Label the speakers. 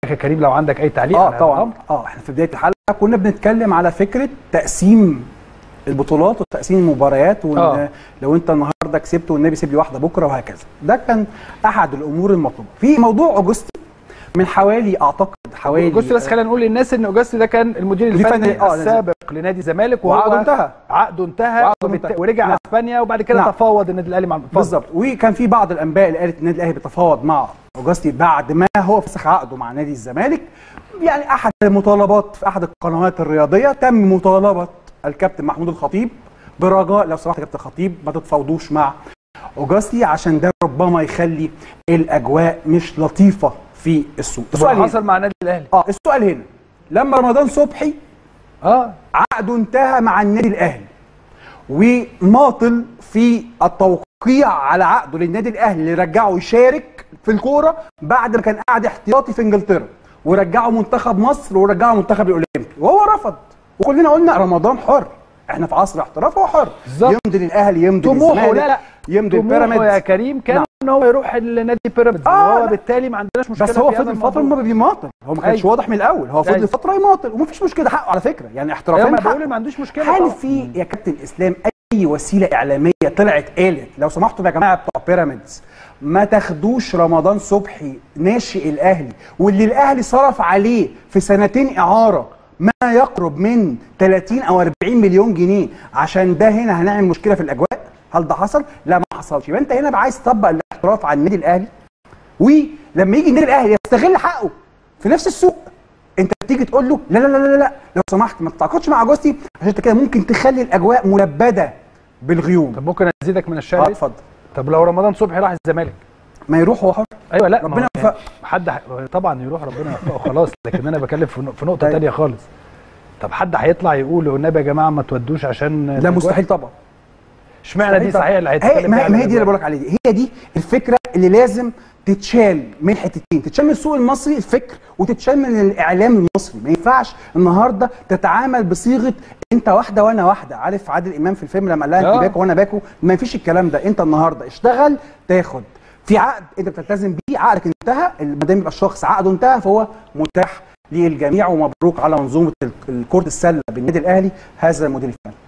Speaker 1: يا كريم لو عندك اي تعليق
Speaker 2: اه
Speaker 1: على
Speaker 2: طبعا
Speaker 1: الأمر.
Speaker 2: اه احنا في بدايه الحلقه كنا بنتكلم على فكره تقسيم البطولات وتقسيم المباريات وان
Speaker 1: آه.
Speaker 2: لو انت النهارده كسبت والنبي سيب لي واحده بكره وهكذا ده كان احد الامور المطلوبه في موضوع اوجستي من حوالي اعتقد حوالي
Speaker 1: جوست بس خلينا نقول للناس ان اوجاستي ده كان المدير
Speaker 2: الفني-
Speaker 1: الفني
Speaker 2: آه،
Speaker 1: السابق لنادي الزمالك وهو
Speaker 2: وعقده انتهى.
Speaker 1: عقده انتهى
Speaker 2: وعقده
Speaker 1: وبالت-
Speaker 2: انتهى.
Speaker 1: ورجع
Speaker 2: نعم.
Speaker 1: اسبانيا وبعد كده
Speaker 2: نعم.
Speaker 1: تفاوض النادي الاهلي مع اتفضل.
Speaker 2: بالظبط وكان في بعض الانباء اللي قالت النادي الاهلي بيتفاوض مع اوجستي بعد ما هو فسخ عقده مع نادي الزمالك يعني احد المطالبات في احد القنوات الرياضيه تم مطالبه الكابتن محمود الخطيب برجاء لو سمحت يا كابتن الخطيب ما تتفاوضوش مع اوجستي عشان ده ربما يخلي الاجواء مش لطيفه في السوق
Speaker 1: طب
Speaker 2: السؤال
Speaker 1: اللي حصل
Speaker 2: هنا
Speaker 1: مع النادي الاهلي
Speaker 2: اه السؤال هنا لما رمضان صبحي
Speaker 1: اه
Speaker 2: عقده انتهى مع النادي الاهلي وماطل في التوقيع على عقده للنادي الاهلي اللي رجعه يشارك في الكوره بعد ما كان قاعد احتياطي في انجلترا ورجعه منتخب مصر ورجعه منتخب الاولمبي وهو رفض وكلنا قلنا رمضان حر احنا في عصر احتراف هو حر
Speaker 1: بالظبط.
Speaker 2: يمضي للاهلي يمضي
Speaker 1: طموحه
Speaker 2: للزمالك
Speaker 1: لا لا
Speaker 2: يمضي
Speaker 1: طموحه يا
Speaker 2: للبيراميدز
Speaker 1: كريم كان
Speaker 2: نعم.
Speaker 1: ان هو يروح لنادي بيراميدز
Speaker 2: آه،
Speaker 1: وهو
Speaker 2: لا.
Speaker 1: بالتالي ما عندناش مشكله
Speaker 2: بس هو
Speaker 1: في هذا
Speaker 2: فضل فتره
Speaker 1: الموضوع.
Speaker 2: ما بيماطل هو ما كانش
Speaker 1: أيوة.
Speaker 2: واضح من الاول هو فضل
Speaker 1: أيوة.
Speaker 2: فتره يماطل ومفيش مشكله حقه على فكره يعني احترافيا
Speaker 1: ايوه ما
Speaker 2: حقه.
Speaker 1: بقول ما عندوش مشكله
Speaker 2: هل
Speaker 1: طبعاً.
Speaker 2: في يا كابتن اسلام اي وسيله اعلاميه طلعت قالت لو سمحتوا يا جماعه بتوع بيراميدز ما تاخدوش رمضان صبحي ناشئ الاهلي واللي الاهلي صرف عليه في سنتين اعاره ما يقرب من 30 او 40 مليون جنيه عشان ده هنا هنعمل مشكله في الاجواء هل ده حصل لا ما حصلش يبقى انت هنا بقى عايز تطبق الاحتراف على النادي الاهلي ولما يجي النادي الاهلي يستغل حقه في نفس السوق انت بتيجي تقول له لا لا لا لا لا لو سمحت ما تتعاقدش مع اجوستي عشان انت كده ممكن تخلي الاجواء ملبده بالغيوم
Speaker 1: طب ممكن ازيدك من
Speaker 2: اه
Speaker 1: الشارع
Speaker 2: اتفضل
Speaker 1: طب لو رمضان صبحي راح الزمالك
Speaker 2: ما يروح هو حر
Speaker 1: ايوه لا
Speaker 2: ربنا
Speaker 1: ما هو يعني
Speaker 2: يوفقه.
Speaker 1: حد ح... طبعا يروح ربنا يوفقه خلاص لكن انا بكلم في, ن- في نقطه
Speaker 2: طيب.
Speaker 1: تانية خالص طب حد هيطلع يقول والنبي يا جماعه ما تودوش عشان
Speaker 2: لا
Speaker 1: الأجواء؟
Speaker 2: مستحيل طبعا
Speaker 1: اشمعنى دي
Speaker 2: مستحيل
Speaker 1: صحيح اللي
Speaker 2: هي
Speaker 1: هيتكلم
Speaker 2: ما
Speaker 1: فيها
Speaker 2: هي- ما هي
Speaker 1: على
Speaker 2: دي اللي
Speaker 1: الأجواء.
Speaker 2: بقولك عليها دي هي دي الفكره اللي لازم تتشال من حتتين تتشال من السوق المصري الفكر وتتشال من الاعلام المصري ما ينفعش النهارده تتعامل بصيغه انت واحده وانا واحده عارف عادل امام في الفيلم لما قال لها
Speaker 1: آه.
Speaker 2: انت باكو وانا باكو ما فيش الكلام ده انت النهارده اشتغل تاخد في عقد انت بتلتزم بيه عقدك انتهى ما دام يبقى الشخص عقده انتهى فهو متاح للجميع ومبروك على منظومه ال- كره السله بالنادي الاهلي هذا المدير الفني